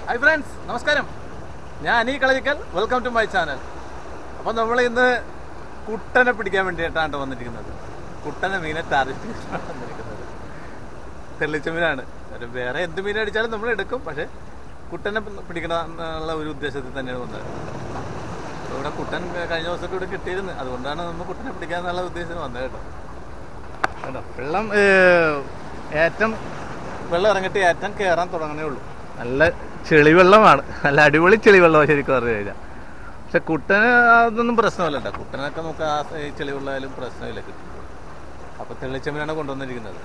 Hi friends നമസ്കാരം ഞാൻ Ani Kalarikkal welcome to my channel അപ്പോൾ നമ്മൾ ഇന്ന് കുട്ടനെ പിടിക്കാൻ വേണ്ടിയിട്ടാണ് വന്നിരിക്കുന്നത് കുട്ടനെ മീനെ ടാർഗറ്റ് ചെയ്തിട്ടാണ് വന്നിരിക്കുന്നത് തെളിച്ച മീനാണ് ഒരു വേറെ എന്ത് മീൻ അടിച്ചാലും നമ്മൾ എടുക്കും പക്ഷേ കുട്ടനെ പിടിക്കണം എന്നുള്ള ഒരു ഉദ്ദേശത്തിൽ തന്നെയാണ് വന്നത് അപ്പോൾ ഇവിടെ കുട്ടൻ കഴിഞ്ഞ ദിവസമൊക്കെ ഇവിടെ കിട്ടിയിരുന്നു അതുകൊണ്ടാണ് നമ്മൾ കുട്ടനെ പിടിക്കാന്നുള്ള ഉദ്ദേശത്തിന് വന്നത് കേട്ടോ കേട്ടോ വെള്ളം ഏറ്റം വെള്ളം ഇറങ്ങിയിട്ട് ഏറ്റം കയറാൻ തുടങ്ങണേ ഉള്ളൂ നല്ല ചെളി വെള്ളമാണ് നല്ല അടിപൊളി ചെളി വെള്ളമാണ് ശരിക്കും പറഞ്ഞു കഴിഞ്ഞാൽ പക്ഷെ കുട്ടന് അതൊന്നും പ്രശ്നമല്ല കേട്ടോ കുട്ടനൊക്കെ നമുക്ക് ആ ഈ ചെളി വെള്ളമായാലും പ്രശ്നമില്ല കിട്ടും അപ്പോൾ തെളിച്ചമ്മനാണ് കൊണ്ടുവന്നിരിക്കുന്നത്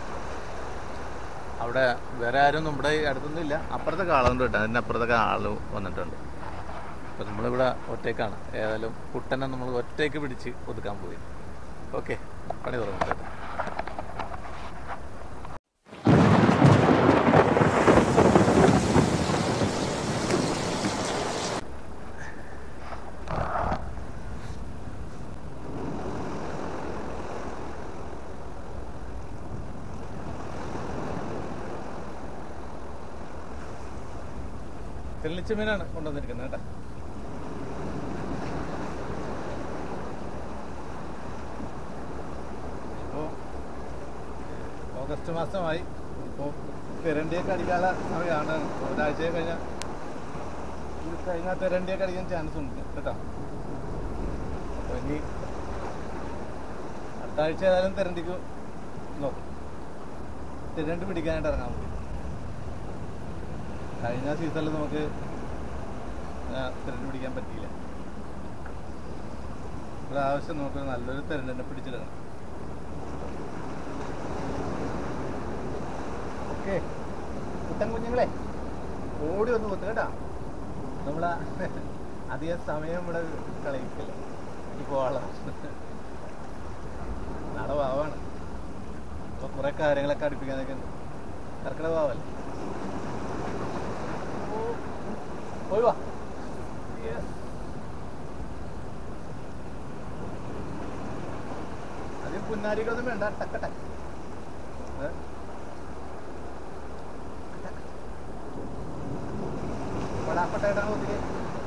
അവിടെ വേറെ ആരും നമ്മുടെ ഈ അടുത്തൊന്നും ഇല്ല അപ്പുറത്തൊക്കെ ആളുണ്ട് കേട്ടോ അതിൻ്റെ അപ്പുറത്തൊക്കെ ആൾ വന്നിട്ടുണ്ട് അപ്പോൾ നമ്മളിവിടെ ഒറ്റയ്ക്കാണ് ഏതായാലും കുട്ടനെ നമ്മൾ ഒറ്റയ്ക്ക് പിടിച്ച് ഒതുക്കാൻ പോയി ഓക്കെ പണി തുടങ്ങും കേട്ടോ തെളിച്ച മീനാണ് കൊണ്ടുവന്നിരിക്കുന്നത് കേട്ടോ ഇപ്പോൾ ഓഗസ്റ്റ് മാസമായി ഇപ്പോൾ തിരണ്ടിയൊക്കെ അടിക്കാനുള്ള സമയമാണ് ഒരാഴ്ച കഴിഞ്ഞാൽ ഇത് കഴിഞ്ഞാൽ തിരണ്ടിയൊക്കെ അടിക്കാൻ ചാൻസ് ഉണ്ട് കേട്ടോ അപ്പോൾ ഇനി അടുത്ത ആഴ്ച ഏതായാലും തിരണ്ടിക്ക് നോക്കും തിരണ്ടി പിടിക്കാനായിട്ട് ഇറങ്ങാൻ പറ്റും കഴിഞ്ഞ സീസണിൽ നമുക്ക് തിരണ്ട് പിടിക്കാൻ പറ്റിയില്ല പ്രാവശ്യം നമുക്ക് നല്ലൊരു തിരണ്ടിനെ പിടിച്ചെടുക്കണം ഓക്കെ കുട്ടൻ കുഞ്ഞുങ്ങളെ ഓടി ഒന്ന് കൊത്തു കേട്ടാ നമ്മളെ അധികം സമയം ഇവിടെ കളയിക്കില്ല എനിക്ക് പോവാള നാളെ പാവാണ് അപ്പൊ കുറെ കാര്യങ്ങളൊക്കെ അടുപ്പിക്കാനൊക്കെ ഉണ്ട് കർക്കിടക പാവല്ലേ പോയി വാ അതിൽ പുന്നാരികളൊന്നും വേണ്ട ടക്കട്ടെ പടാപ്പട്ടയിടാൻ ഒത്തിരി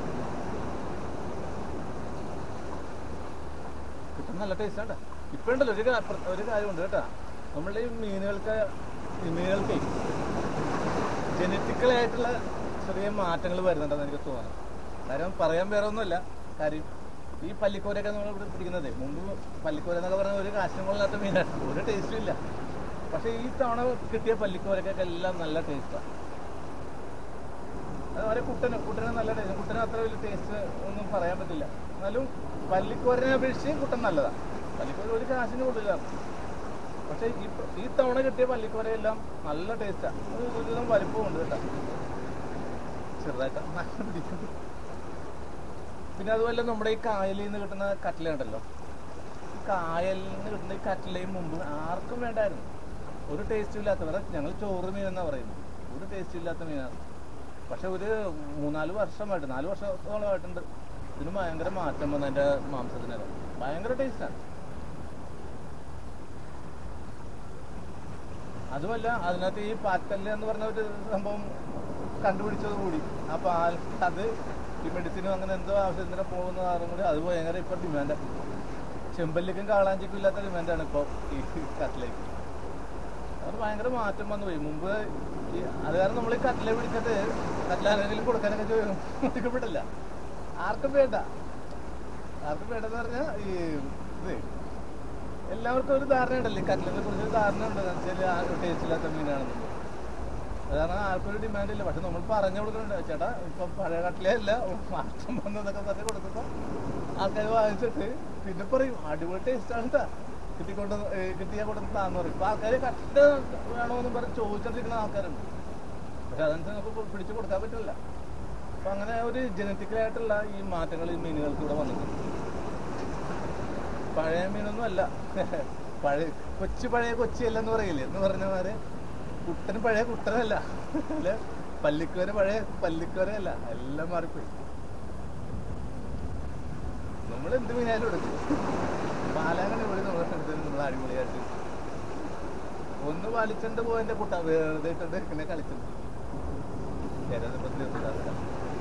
കിട്ടുന്ന നല്ല ടേസ്റ്റ് ആണ് ഇപ്പൊ ഉണ്ടല്ലോ ഒരു കാ- പ്ര- ഒരു കാര്യമുണ്ട് കേട്ടാ നമ്മളുടെ ഈ മീനുകൾക്ക് ഈ മീനുകൾക്ക് ജനറ്റിക്കൽ ആയിട്ടുള്ള ചെറിയ മാറ്റങ്ങൾ വരുന്നുണ്ടെന്ന് എനിക്ക് തോന്നുന്നു കാര്യം പറയാൻ വേറെ ഒന്നുമല്ല കാര്യം ഈ പല്ലിക്കോരൊക്കെ നമ്മൾ ഇവിടെ പിടിക്കുന്നത് മുമ്പ് പല്ലിക്കോര എന്നൊക്കെ പറഞ്ഞ ഒരു കാശ്മീരില്ലാത്ത മീനാണ് ഒരു ടേസ്റ്റും ഇല്ല പക്ഷെ ഈ തവണ കിട്ടിയ പല്ലിക്കോരക്കൊക്കെ എല്ലാം നല്ല ടേസ്റ്റാണ് അതുപോലെ കുട്ടന് കുട്ടന് നല്ല ടേസ്റ്റ് കുട്ടന് അത്ര വലിയ ടേസ്റ്റ് ഒന്നും പറയാൻ പറ്റില്ല എന്നാലും പല്ലിക്കോരനെ അപേക്ഷിച്ച് കുട്ടൻ നല്ലതാണ് പല്ലിക്കോര ഒരു കാശിന് കൂടുതലാണ് പക്ഷെ ഈ ഈ തവണ കിട്ടിയ പല്ലിക്കോരയെല്ലാം നല്ല ടേസ്റ്റാണ് ഒരുവിധം വലിപ്പമുണ്ട് കേട്ടോ ചെറുതായിട്ട് നല്ല പിടിക്കുന്നു പിന്നെ അതുപോലെ നമ്മുടെ ഈ കായലിൽ നിന്ന് കിട്ടുന്ന കട്ടില ഉണ്ടല്ലോ ഈ കായലിൽ നിന്ന് കിട്ടുന്ന ഈ കട്ടിലയും മുമ്പ് ആർക്കും വേണ്ടായിരുന്നു ഒരു ടേസ്റ്റും ഇല്ലാത്ത വേറെ ഞങ്ങൾ ചോറ് മീൻ എന്നാ പറയുന്നത് ഒരു ടേസ്റ്റും ഇല്ലാത്ത മീനാണ് പക്ഷെ ഒരു മൂന്നാല് വർഷമായിട്ട് നാല് വർഷത്തോളമായിട്ടുണ്ട് ഇതിന് ഭയങ്കര മാറ്റം വന്നു അതിന്റെ മാംസത്തിനൊക്കെ ഭയങ്കര ടേസ്റ്റാണ് അതുമല്ല അതിനകത്ത് ഈ പാറ്റല് എന്ന് പറഞ്ഞ ഒരു സംഭവം കണ്ടുപിടിച്ചത് കൂടി ആ പാൽ അത് ഈ മെഡിസിനും അങ്ങനെ എന്തോ ആവശ്യത്തിന് പോകുന്ന കാരണം കൂടി അത് ഭയങ്കര ഇപ്പൊ ഡിമാൻഡ് ചെമ്പല്ലിക്കും കാളാഞ്ചിക്കും ഇല്ലാത്ത ഡിമാൻഡാണ് ഇപ്പോൾ ഈ കട്ടിലേക്ക് അത് ഭയങ്കര മാറ്റം വന്നു പോയി മുമ്പ് ഈ അത് കാരണം നമ്മൾ ഈ കട്ടില പിടിച്ചിട്ട് കട്ടിലാരെങ്കിലും കൊടുക്കാനൊക്കെ ചോദിക്കപ്പെട്ടില്ല ആർക്കും വേണ്ട ആർക്കും വേണ്ടെന്ന് പറഞ്ഞാൽ ഈ ഇത് എല്ലാവർക്കും ഒരു ധാരണ ഉണ്ടല്ലോ ഈ കട്ട്ലറ്റിനെ കുറിച്ച് ഒരു ധാരണ ഉണ്ട് വെച്ചാൽ ടേസ്റ്റ് ഇല്ലാത്ത മീനാണെന്നുള്ളത് അതാണ് ആർക്കും ഒരു ഡിമാൻഡ് ഇല്ല പക്ഷെ നമ്മൾ പറഞ്ഞു കൊടുക്കുന്നുണ്ട് ചേട്ടാ ഇപ്പൊ പഴയ കട്ടിലല്ല മാറ്റം വന്നതൊക്കെ പറഞ്ഞ് കൊടുക്കുമ്പോൾ ആൾക്കാർ വാങ്ങിച്ചിട്ട് പിന്നെ പറയും അടിപൊളി ടേസ്റ്റ് ആണ് കേട്ടാ കിട്ടിക്കൊണ്ട് കിട്ടിയാൽ കൊടുത്ത് താന്ന് പറയും ഇപ്പൊ ആൾക്കാർ കട്ട വേണമെന്നും പറഞ്ഞ് ചോദിച്ചോണ്ടിരിക്കുന്ന ആൾക്കാരുണ്ട് പക്ഷെ അതനുസരിച്ച് നമുക്ക് പിടിച്ചു കൊടുക്കാൻ പറ്റില്ല അപ്പൊ അങ്ങനെ ഒരു ജനറ്റിക്കലായിട്ടുള്ള ഈ മാറ്റങ്ങൾ ഈ മീനുകൾക്ക് ഇവിടെ വന്നിട്ടുണ്ട് പഴയ മീനൊന്നും അല്ല പഴയ കൊച്ചു പഴയ കൊച്ചി അല്ലെന്ന് പറയില്ലേ എന്ന് പറഞ്ഞ മാതിരി കുട്ടന് പഴയ കുട്ടനല്ല അല്ലെ പല്ലിക്കോര പഴയ പല്ലിക്കോര അല്ല എല്ലാം മാറിപ്പോയി നമ്മൾ എന്ത് മീനായാലും എടുക്കും പാലാങ്ങനെ ഇവിടെ നമ്മൾ എടുത്തത് നമ്മൾ അടിപൊളിയായിട്ട് ഒന്ന് വലിച്ചണ്ട് പോയെന്റെ കുട്ട വെറുതെ ഇട്ടിട്ട് ഇങ്ങനെ കളിച്ചിട്ടുണ്ട് ചിലതിപ്പോൾ തീർന്നില്ല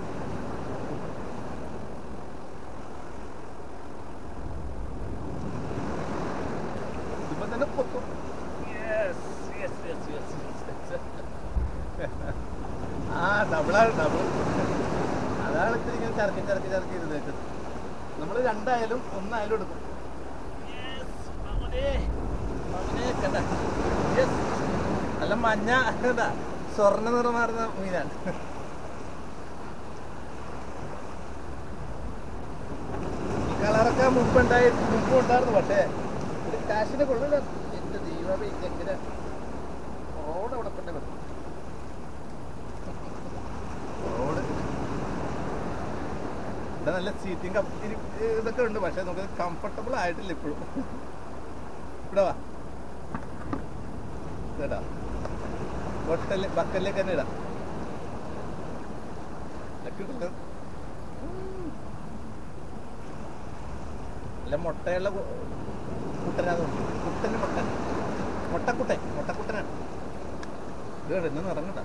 ഇപ്പൊ തന്നെ പൊത്തും Yes, yes, yes, yes, yes. ആ ഡബിളാണ് ഡബിൾ അതാണ് ഇത്തിരി ഇങ്ങനെ ചരക്കി ചരക്കി ചരക്കി ഇരുന്നേക്കുന്നത് നമ്മൾ രണ്ടായാലും ഒന്നായാലും എടുക്കും Yes, മാമനെ. മാമനെ, കണ്ട. Yes. നല്ല മഞ്ഞ എന്താ സ്വർണ്ണ നിറമാർന്ന മീനാണ് ഈ കളറൊക്കെ മുമ്പ് ഉണ്ടായി മുമ്പ് ഉണ്ടായിരുന്നു പക്ഷേ ഒരു കാശിന് കൊള്ളില്ല എന്റെ ദൈവമേ ഇതെങ്ങനെ റോഡ് അവിടെ തന്നെ വെക്കും റോഡ് ഇവിടെ നല്ല സീറ്റിംഗ് ഇതൊക്കെ ഉണ്ട് പക്ഷെ നമുക്ക് കംഫർട്ടബിൾ ആയിട്ടില്ല ഇപ്പോഴും ഇവിടെ വാ ഇതാ ബൊട്ടല് ബക്കലിലേക്ക് തന്നെ ഇടാം ഇതൊക്കെ ഇട്ടിട്ട് നല്ല മുട്ടയുള്ള കു- കുട്ടനാണ് കുട്ടന് മുട്ടൻ മുട്ടക്കുട്ടൻ മുട്ടക്കുട്ടനാണ് ഇത് ഇന്ന് ഇറങ്ങണ്ട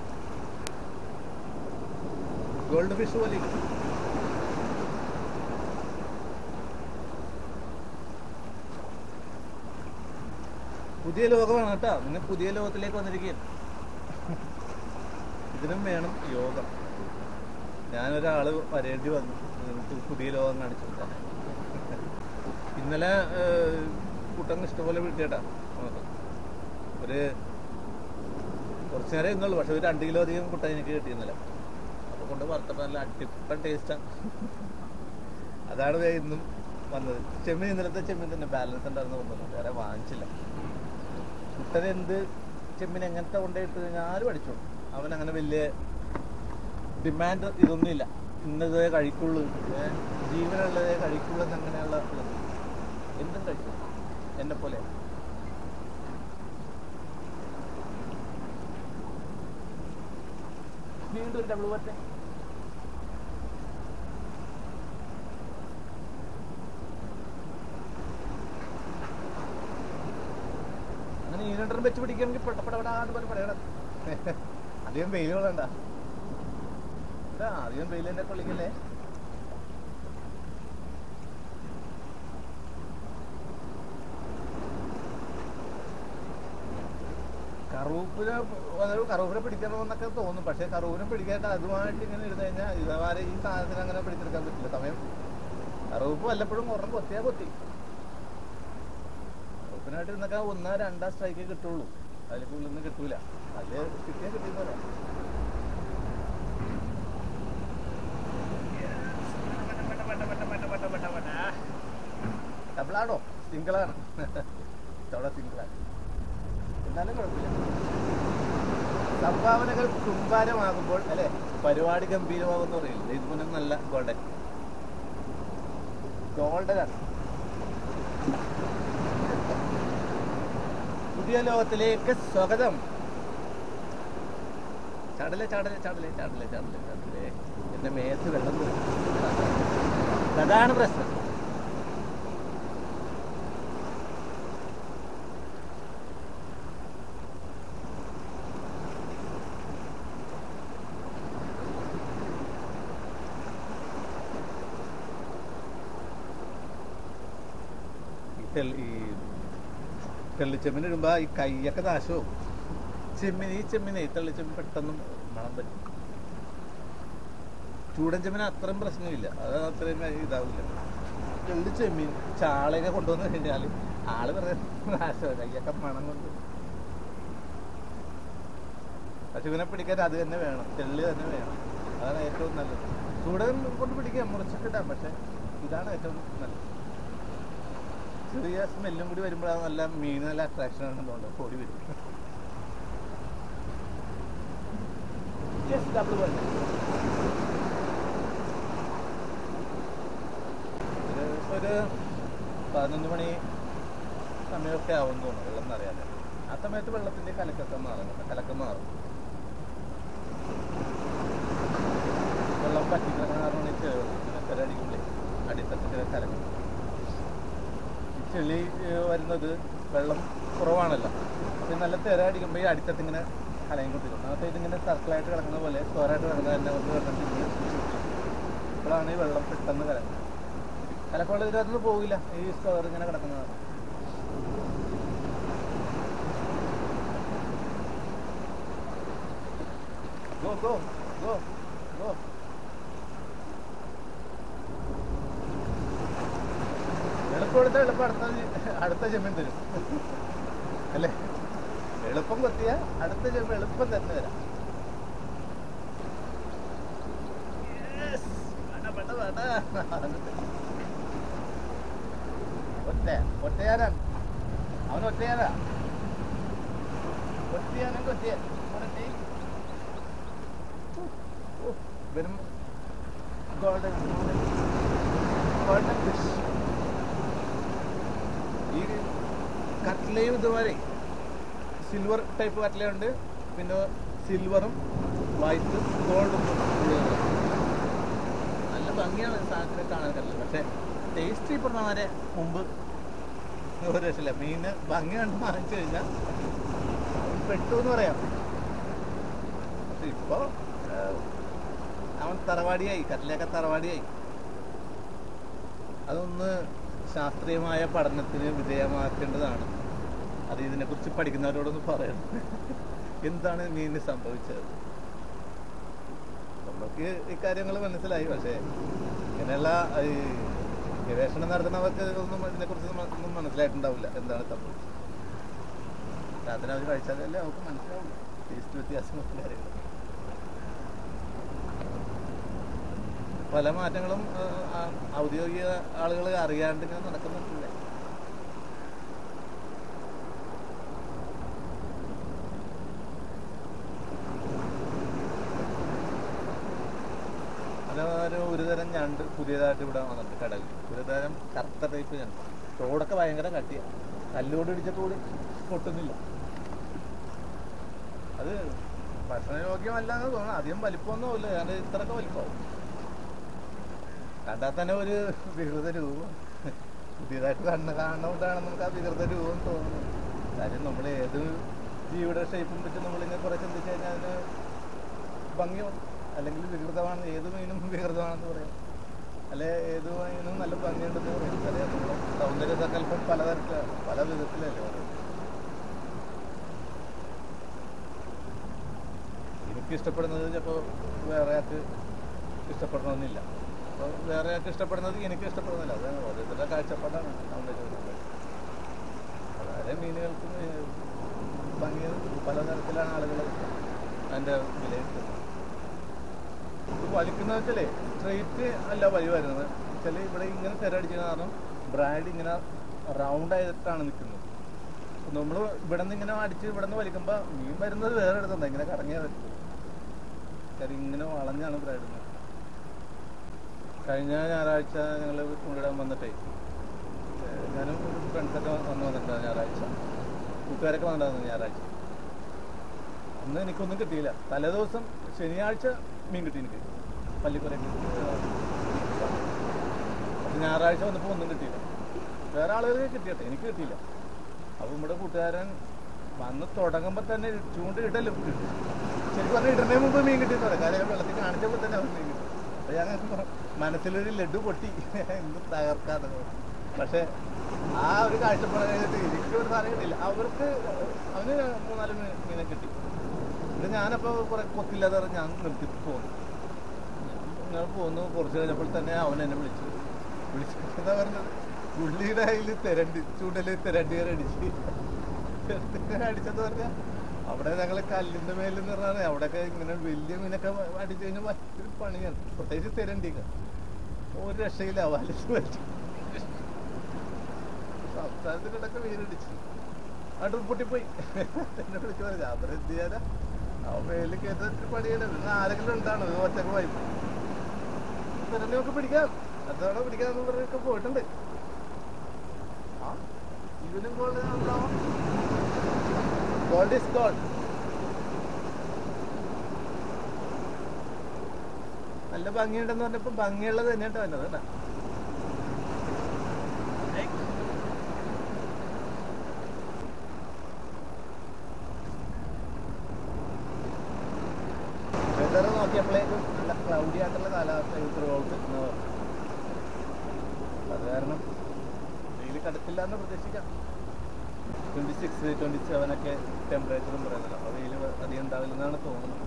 ഗോൾഡ് ഫിഷ് പോലെ ഇരിക്കും. പുതിയ ലോകമാണ് കേട്ടോ നിങ്ങൾ പുതിയ ലോകത്തിലേക്ക് വന്നിരിക്കുകയാണ് ഇതിനും വേണം യോഗം ഞാനൊരാള് വരേണ്ടി വന്നു എനിക്ക് പുതിയ ലോകം കാണിച്ചു കൊടുക്കാൻ ഇന്നലെ കൂട്ടങ്ങ് ഇഷ്ടംപോലെ വിളിച്ചേട്ടാ നമുക്ക് ഒരു കുറച്ച് നേരം ഇന്നുള്ളൂ പക്ഷെ ഒരു രണ്ട് കിലോ അധികം കുട്ട എനിക്ക് കിട്ടി ഇന്നലെ അപ്പൊ കൊണ്ട് വറുത്തപ്പോൾ നല്ല അടിപ്പൻ ടേസ്റ്റാ അതാണ് ദേ ഇന്നും വന്നത് ചെമ്മീൻ ഇന്നലത്തെ ചെമ്മീൻ തന്നെ ബാലൻസ് ഉണ്ടായിരുന്നു കൊണ്ടുവന്നത് വേറെ വാങ്ങിച്ചില്ല കുട്ടൻ എന്ത് ചെമ്മീൻ എങ്ങനത്തെ കൊണ്ടുപോയിട്ട് കഴിഞ്ഞാൽ ആരും അടിച്ചോളും അവൻ അങ്ങനെ വലിയ ഡിമാൻഡ് ഇതൊന്നുമില്ല ഇന്നതേ കഴിക്കുള്ളൂ ഏ, ജീവനുള്ളതേ കഴിക്കുള്ളൂ എന്നങ്ങനെയുള്ള ഇതൊന്നും എന്തും കഴിക്കും എന്നെ പോലെ വീണ്ടും ഒരു ഡബിൾ പറ്റേ അങ്ങനെ ഈ രണ്ടെണ്ണം വെച്ച് പിടിക്കണമെങ്കിൽ പെട്ടപ്പെടാണ്ട് പോലെ പറയണം അധികം വെയിൽ കൊള്ളണ്ട ഇതാ അധികം വെയിൽ എന്നെ കൊള്ളിക്കല്ലേ കറൂപ്പിനെ അതൊരു കറൂപ്പിനെ പിടിക്കണമെന്നൊക്കെ തോന്നും പക്ഷെ കറൂപ്പിനെ പിടിക്കാണ്ട് അതുമായിട്ട് ഇങ്ങനെ ഇരുന്ന് കഴിഞ്ഞാൽ ഇതേമാരെ ഈ സാധനത്തിന് അങ്ങനെ പിടിച്ചെടുക്കാൻ പറ്റില്ല സമയം കറൂപ്പ് വല്ലപ്പോഴും ഒരെണ്ണം കൊത്തിയാ കൊത്തി കറൂപ്പിനായിട്ട് ഇരുന്നൊക്കെ ഒന്നോ രണ്ടാ സ്ട്രൈക്ക് കിട്ടുള്ളൂ അതിൽ കൂടുതലൊന്നും കിട്ടൂല അത് കിട്ടിയാൽ കിട്ടിയെന്ന് പറയാം ഡബിളാണോ സിംഗിളാണ് ഇത്തവണ സിംഗിളാണ് എന്നാലും കുഴപ്പമില്ല സംഭാവനകൾ കുമ്പാരമാകുമ്പോൾ അല്ലെ പരിപാടി ഗംഭീരമാകുമെന്ന് പറയില്ല ഇത് മുന്നേ നല്ല ഗോൾഡൻ ഗോൾഡനാണ് പുതിയ ലോകത്തിലേക്ക് സ്വാഗതം ചാടലേ ചാടലേ ചാടലേ ചാടലേ ചാടലേ ചാടലേ എന്റെ മേത്ത് വെള്ളം വീഴും. അതാണ് പ്രശ്നം ഈ തെളി- ഈ തെള്ളിച്ചെമ്മിന് ഇടുമ്പോ ഈ കൈയൊക്കെ നാശവും ചെമ്മിന് ഈ ചെമ്മിനെ തെള്ളിച്ചെമ്മിന് പെട്ടെന്ന് മണം പറ്റും ചൂടൻ ചെമ്മിന് അത്രയും പ്രശ്നമില്ല അത് അത്രയും ഇതാവില്ല തെള്ളിച്ചെമ്മീൻ ചാളയൊക്കെ കൊണ്ടുവന്നു കഴിഞ്ഞാൽ ആള് വെറുതെ നാശമാണ് കൈയൊക്കെ മണം കൊണ്ട് പക്ഷെ ഇവനെ പിടിക്കാൻ അത് തന്നെ വേണം തെള്ളി തന്നെ വേണം അതാണ് ഏറ്റവും നല്ലത് ചൂടൻ കൊണ്ട് പിടിക്കാം മുറിച്ചിട്ടിടാം പക്ഷെ ഇതാണ് ഏറ്റവും നല്ലത് ചെറിയ സ്മെല്ലും കൂടി വരുമ്പോഴാണ് നല്ല മീൻ നല്ല അട്രാക്ഷൻ ആണെന്ന് തോന്നുന്നു പൊടി വരും Just double one. ഒരു ഒരു പതിനൊന്ന് മണി സമയമൊക്കെ ആവും തോന്നുന്നു വെള്ളം നിറയാതെ ആ സമയത്ത് വെള്ളത്തിന്റെ കലക്കൊക്കെ മാറും കേട്ടോ. കലക്കം മാറും വെള്ളം പറ്റിക്കുന്ന കാരണം ഈ അടിക്കുമ്പോഴേ അടിത്തട്ടിന്റെ കലക്കും ഈ ചെളി ഏഹ്, വരുന്നത് വെള്ളം കുറവാണല്ലോ ഇത് നല്ല തിര അടിക്കുമ്പോൾ ഈ അടിത്തട്ട് ഇങ്ങനെ അലയും കുത്തിക്കും എന്നിട്ട് ഇതിങ്ങനെ സർക്കിളായിട്ട് കിടക്കുന്ന പോലെ സ്ക്വയറായിട്ട് കിടക്കുന്നത് തന്നെ ഒന്ന് കിടന്നിട്ട് ഇപ്പോഴാണ് ഈ വെള്ളം പെട്ടെന്ന് കലങ്ങുന്നത് കലക്കമുള്ള ഇതിനകത്ത് പോകില്ല ഈ സ്ക്വയർ ഇങ്ങനെ കിടക്കുന്നതാണ് ഗോ ഗോ ഗോ ഗോ എളുപ്പം എടുത്താൽ എളുപ്പം അടുത്ത ജെ- അടുത്ത ജമീൻ തരും അല്ലേ എളുപ്പം കൊത്തിയ അടുത്ത ജമീൻ എളുപ്പം തന്നെ തരാം Yes. വേണ്ട, വേണ്ട, വേണ്ട. ഒറ്റ ഒറ്റയാനാണ് അവൻ ഒറ്റയാനാ ഒറ്റയാനും കൊത്തിയ വെറും ഗോൾഡൻ ഗോൾഡൻ ഫിഷ് ഈ കട്ട്ലയും ഇതുപോലെ സിൽവർ ടൈപ്പ് കട്ട്ലയുണ്ട് പിന്നെ സിൽവറും വൈറ്റും ഗോൾഡും ഉള്ളത് നല്ല ഭംഗിയാണ് ഈ സാധനത്തിനെ കാണാൻ കല്ല് പക്ഷേ ടേസ്റ്റ് ഈ പറഞ്ഞ മാതിരി മുമ്പ് ഒരു രക്ഷയില്ല മീന് ഭംഗി കണ്ട് വാങ്ങിച്ചു കഴിഞ്ഞാൽ പെട്ടു എന്ന് പറയാം പക്ഷെ ഇപ്പോ ഏഹ്, അവൻ തറവാടിയായി കട്ടിലൊക്കെ തറവാടിയായി അതൊന്ന് ശാസ്ത്രീയമായ പഠനത്തിന് വിധേയമാക്കേണ്ടതാണ് അത് ഇതിനെക്കുറിച്ച് പഠിക്കുന്നവരോടൊന്ന് പറയണം എന്താണ് മീനിന് സംഭവിച്ചത് നമുക്ക് ഈ കാര്യങ്ങൾ മനസ്സിലായി പക്ഷേ ഇങ്ങനെയുള്ള ഈ ഗവേഷണം നടത്തുന്നവർക്ക് ഒന്നും ഇതിനെക്കുറിച്ച് ഒന്നും ഒന്നും മനസ്സിലായിട്ടുണ്ടാവില്ല എന്താണ് സംഭവിച്ചത് അതിന് അവർ കഴിച്ചാലല്ലേ അവർക്ക് മനസ്സിലാവുള്ളൂ ടേസ്റ്റ് വ്യത്യാസങ്ങളും കാര്യങ്ങളും പല മാറ്റങ്ങളും ആ, ആ, ഔദ്യോഗിക ആളുകൾ അറിയാണ്ട് ഇങ്ങനെ നടക്കുന്നുണ്ടല്ലേ അതേപോലെ ഒരു തരം ഞണ്ട് പുതിയതായിട്ട് ഇവിടെ വന്നിട്ട് കടലിൽ ഒരു തരം കറുത്ത ടൈപ്പ് ഞണ്ട് തോടൊക്കെ ഭയങ്കര കട്ടിയാണ് കല്ലോട് ഇടിച്ചത്തോട് പൊട്ടുന്നില്ല അത് ഭക്ഷണയോഗ്യമല്ല എന്ന് തോന്നുന്നു അധികം വലിപ്പമൊന്നുമില്ല കാരണം ഇത്രയൊക്കെ വലിപ്പമാവും കണ്ടാൽ തന്നെ ഒരു വികൃത രൂപം പുതിയതായിട്ട് കണ്ണ് കാണുന്നതുകൊണ്ടാണ് നമുക്ക് ആ വികൃത രൂപം തോന്നുന്നത് കാര്യം നമ്മൾ ഏത് ജീവിയുടെ ഷേപ്പും വെച്ച് നമ്മളിങ്ങനെ കുറെ ചിന്തിച്ചു കഴിഞ്ഞാൽ അതിന് ഭംഗിയും അല്ലെങ്കിൽ വികൃതമാണ് ഏത് മീനും വികൃതമാണെന്ന് പറയാം അല്ലെ ഏത് മീനും നല്ല ഭംഗിയുണ്ടെന്ന് പറയാം അറിയാം നമ്മൾ സൗന്ദര്യ സങ്കല്പം പലതരത്തിലാണ് പല വിധത്തിലല്ലേ പറയുന്നത് എനിക്ക് ഇഷ്ടപ്പെടുന്നത് ചിലപ്പോൾ വേറെ ആൾക്ക് ഇഷ്ടപ്പെടണമെന്നില്ല അപ്പോൾ വേറെ ആൾക്ക് ഇഷ്ടപ്പെടുന്നത് എനിക്ക് ഇഷ്ടപ്പെടുന്നില്ല അത് ഓരോരുത്തരുടെ കാഴ്ചപ്പാടാണ് സൗന്ദര്യം വളരെ മീനുകൾക്കും ഏഹ്, ഭംഗി പലതരത്തിലാണ് ആളുകൾ അതിൻ്റെ വിലയിരുത്തുന്നത് ഇത് വലിക്കുന്നത് വെച്ചാലേ സ്ട്രെയിറ്റ് അല്ല വഴി വരുന്നത് വെച്ചാൽ ഇവിടെ ഇങ്ങനെ തിരടിച്ച കാരണം ബ്രാഡ് ഇങ്ങനെ റൗണ്ട് ആയിട്ടാണ് നിൽക്കുന്നത് നമ്മൾ ഇവിടെ നിന്ന് ഇങ്ങനെ അടിച്ച് ഇവിടെ നിന്ന് വലിക്കുമ്പോൾ മീൻ വരുന്നത് വേറെ എടുത്തുണ്ട് ഇങ്ങനെ കറങ്ങിയാൽ വരും കാര്യം ഇങ്ങനെ വളഞ്ഞാണ് ബ്രാഡ് കഴിഞ്ഞ ഞായറാഴ്ച ഞങ്ങൾ കൊണ്ടിടാൻ വന്നിട്ടേ ഏഹ് ഞാനും ഫ്രണ്ട്സൊക്കെ വന്ന് വന്നിട്ടുണ്ടായിരുന്നു ഞായറാഴ്ച കൂട്ടുകാരൊക്കെ വന്നിട്ടുണ്ടായിരുന്നു ഞായറാഴ്ച അന്ന് എനിക്കൊന്നും കിട്ടിയില്ല തലേദിവസം ശനിയാഴ്ച മീൻ കിട്ടി എനിക്ക് പള്ളിക്കുരക്ക് പക്ഷെ ഞായറാഴ്ച വന്നപ്പോൾ ഒന്നും കിട്ടിയില്ല വേറെ ആളുകൾക്ക് കിട്ടിയട്ടെ എനിക്ക് കിട്ടിയില്ല അപ്പോൾ നമ്മുടെ കൂട്ടുകാരൻ വന്ന് തുടങ്ങുമ്പോൾ തന്നെ ചൂണ്ട ഇടലും ശരിക്കും പറഞ്ഞാൽ ഇടുന്നതിന് മുമ്പ് മീൻ കിട്ടിയെന്ന് പറയാം കാര്യം വെള്ളത്തിൽ കാണിച്ചപ്പോൾ തന്നെ അവൻ മീൻ കിട്ടി അപ്പോൾ ഞങ്ങൾക്ക് മനസ്സിലൊരു ലഡു പൊട്ടി എന്ത് തകർക്കാതെ പക്ഷേ ആ ഒരു കാഴ്ചപ്പാട് കഴിഞ്ഞിട്ട് എനിക്ക് ഒരു സാധനം കിട്ടിയില്ല അവർക്ക് അവന് മൂന്നാല് മീ- മീനെ കിട്ടി ഇത് ഞാനപ്പോൾ കുറെ കൊത്തില്ലാതെ പറഞ്ഞ് ഞാൻ നിർത്തി പോന്നു ഞാൻ പോന്നു കുറച്ച് കഴിഞ്ഞപ്പോൾ തന്നെ അവൻ എന്നെ വിളിച്ചു വിളിച്ചു എന്താ പറഞ്ഞത് പുള്ളിയുടെ കയ്യിൽ തിരണ്ടി ചൂണ്ടല് തിരണ്ടി കയറി അടിച്ച് തിരണ്ടി അടിച്ചെന്ന് പറഞ്ഞാൽ അവിടെ ഞങ്ങൾ കല്ലിന്റെ മേലിൽ എന്ന് പറഞ്ഞാൽ അവിടെയൊക്കെ ഇങ്ങനെ വലിയ മീനൊക്കെ അടിച്ചു കഴിഞ്ഞാൽ ഭയങ്കര പണിയാണ് പ്രത്യേകിച്ച് തിരണ്ടിയൊക്കെ ഒരു രക്ഷയില്ല വലിച്ചു വലിച്ചു സംസ്ഥാനത്തിനിടക്ക് മീനടിച്ചു അവിടെ പൊട്ടിപ്പോയി എന്നെ വിളിച്ചു പറഞ്ഞു അവർ എന്ത് ചെയ്യാനാ അവൻ മേലിൽ കയറ്റാൻ ഇത്തിരി പണിയാണ് പിന്നെ ആരെങ്കിലും ഉണ്ടാണ് ഇത് ഒറ്റക്ക് പോയി തിരണ്ടി നമുക്ക് പിടിക്കാം അതോടെ പിടിക്കാന്ന് പറഞ്ഞൊക്കെ പോയിട്ടുണ്ട് ആ ഇവനും ഗോൾഡ് ഗോൾഡ് ഇസ് ഗോൾഡ് നല്ല ഭംഗിയുണ്ടെന്ന് പറഞ്ഞപ്പോ ഭംഗിയുള്ളത് തന്നെയാട്ടോ വന്നത് കേട്ടാ ക്ലൗഡി ആയിട്ടുള്ള കാലാവസ്ഥ ത്രൂ ഔട്ട് എന്ന് പറഞ്ഞു അത് കാരണം വെയിൽ കടത്തില്ല എന്ന് പ്രതീക്ഷിക്കാം ട്വൻറ്റി സിക്സ് ട്വൻറ്റി സെവൻ ഒക്കെ ടെമ്പറേച്ചറും പറയുന്നത് അപ്പോൾ വെയിൽ അധികം ഉണ്ടാവില്ലെന്നാണ് തോന്നുന്നത്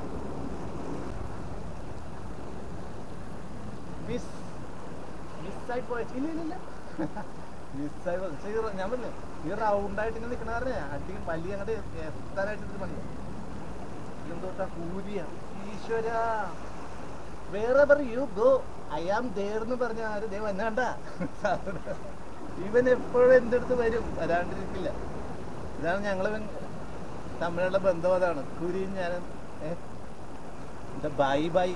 മിസ് മിസ്സായി പോയ ഇല്ല ഇല്ല ഇല്ല മിസ്സായി പോയി പക്ഷേ ഈ റ- ഞാൻ പറഞ്ഞു ഈ റൗണ്ടായിട്ട് ഇങ്ങനെ നിൽക്കണ പറഞ്ഞേ അടി വലിയ അങ്ങോട്ട് എത്താനായിട്ട് ഇത് പണിയാ ഇതെന്തോട്ടാ കൂരിയ ഈശ്വര വേറെ you go I am there എന്ന് പറഞ്ഞ ആര് ദേ വന്നാണ്ട ഇവൻ എപ്പോഴും എൻ്റെ അടുത്ത് വരും വരാണ്ടിരിക്കില്ല ഇതാണ് ഞങ്ങൾ തമ്മിലുള്ള ബന്ധം അതാണ് കുരിയും ഞാനും ഏ എന്താ ബൈ ബൈ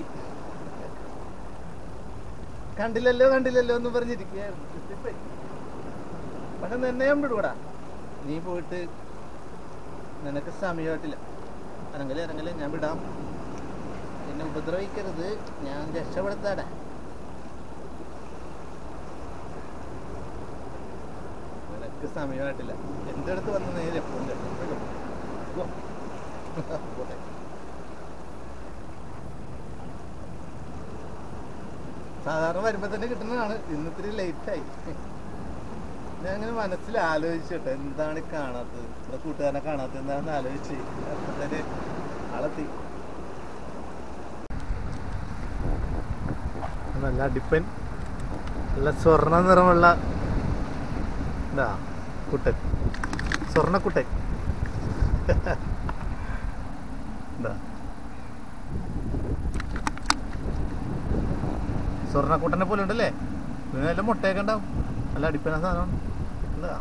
കണ്ടില്ലല്ലോ കണ്ടില്ലല്ലോ എന്ന് പറഞ്ഞിരിക്കുകയായിരുന്നു ചുറ്റിപ്പോയി. പക്ഷെ നിന്നെ ഞാൻ വിടൂടാ നീ പോയിട്ട് നിനക്ക് സമയമായിട്ടില്ല ഇറങ്ങല് ഇറങ്ങല് ഞാൻ വിടാം എന്നെ ഉപദ്രവിക്കരുത് ഞാൻ രക്ഷപ്പെടുത്താടാ നിനക്ക് സമയമായിട്ടില്ല എൻ്റെ അടുത്ത് വന്ന് നേരെ എപ്പോഴും രക്ഷപ്പെടും. ഗോ. പോട്ടെ. സാധാരണ വരുമ്പോ തന്നെ കിട്ടുന്നതാണ് ഇന്ന് ഇത്തിരി ലേറ്റായി ഞാൻ ഇങ്ങനെ മനസ്സിൽ ആലോചിച്ചിട്ട് എന്താണ് ഈ കാണാത്തത് ഇവിടെ കൂട്ടുകാരനെ കാണാത്തത് എന്താണെന്ന് ആലോചിച്ച് അപ്പൊ തന്നെ ആളെത്തി നല്ല അടിപ്പൻ നല്ല സ്വർണ്ണ നിറമുള്ള എന്താ കുട്ടൻ സ്വർണ്ണക്കുട്ടൻ എന്താ സ്വർണ്ണക്കുട്ടനെ പോലെ ഉണ്ടല്ലേ ഇതിന് നല്ല മുട്ടയൊക്കെ ഉണ്ടാവും നല്ല അടിപ്പന സാധനമാണ് എന്താ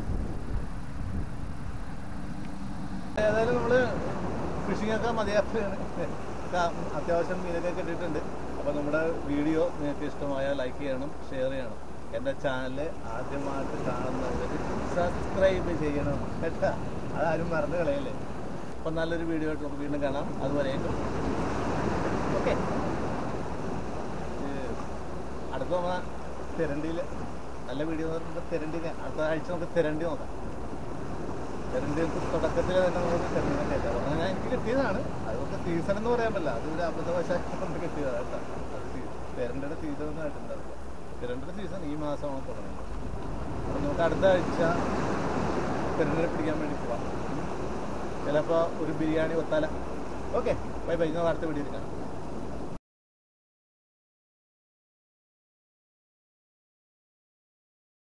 ഏതായാലും നമ്മള് ഫിഷിംഗ് ഒക്കെ മതിയാക്കുകയാണ് ക- അത്യാവശ്യം മീനൊക്കെ കിട്ടിയിട്ടുണ്ട് അപ്പോൾ നമ്മുടെ വീഡിയോ നിങ്ങൾക്ക് ഇഷ്ടമായാൽ ലൈക്ക് ചെയ്യണം ഷെയർ ചെയ്യണം എൻ്റെ ചാനൽ ആദ്യമായിട്ട് കാണുന്നവർ സബ്സ്ക്രൈബ് ചെയ്യണം കേട്ടാ അതാരും മറന്നു കളയല്ലേ അപ്പം നല്ലൊരു വീഡിയോ ആയിട്ട് നമുക്ക് വീണ്ടും കാണാം അതുവരേക്കും ഓക്കെ അടുത്ത നമ്മ തിരണ്ടിയിൽ നല്ല വീഡിയോ എന്ന് പറയുമ്പോൾ തിരണ്ടി അടുത്ത ആഴ്ച നമുക്ക് തിരണ്ടി നോക്കാം തിരണ്ടി തുടക്കത്തിൽ തന്നെ നമുക്ക് തിരണ്ടിനെ കയറ്റാം പറഞ്ഞാൽ എനിക്ക് കിട്ടിയതാണ് അതൊക്കെ സീസൺ എന്ന് പറയാൻ പറ്റില്ല അത് ഒരു അബദ്ധവശാൽ കൊണ്ട് കിട്ടിയതാണ് കേട്ടോ അത് തിരണ്ടിയുടെ സീസൺ ഒന്നും ആയിട്ടുണ്ടാവില്ല തിരണ്ടിയുടെ സീസൺ ഈ മാസമാണ് തുടങ്ങുന്നത് അപ്പോൾ നമുക്ക് അടുത്ത ആഴ്ച തിരണ്ടിനെ പിടിക്കാൻ വേണ്ടി പോവാം ചിലപ്പോൾ ഒരു ബിരിയാണി ഒത്താല ഓക്കെ ബൈ ബൈ ഞാൻ അടുത്ത വീഡിയോയിൽ കാണാം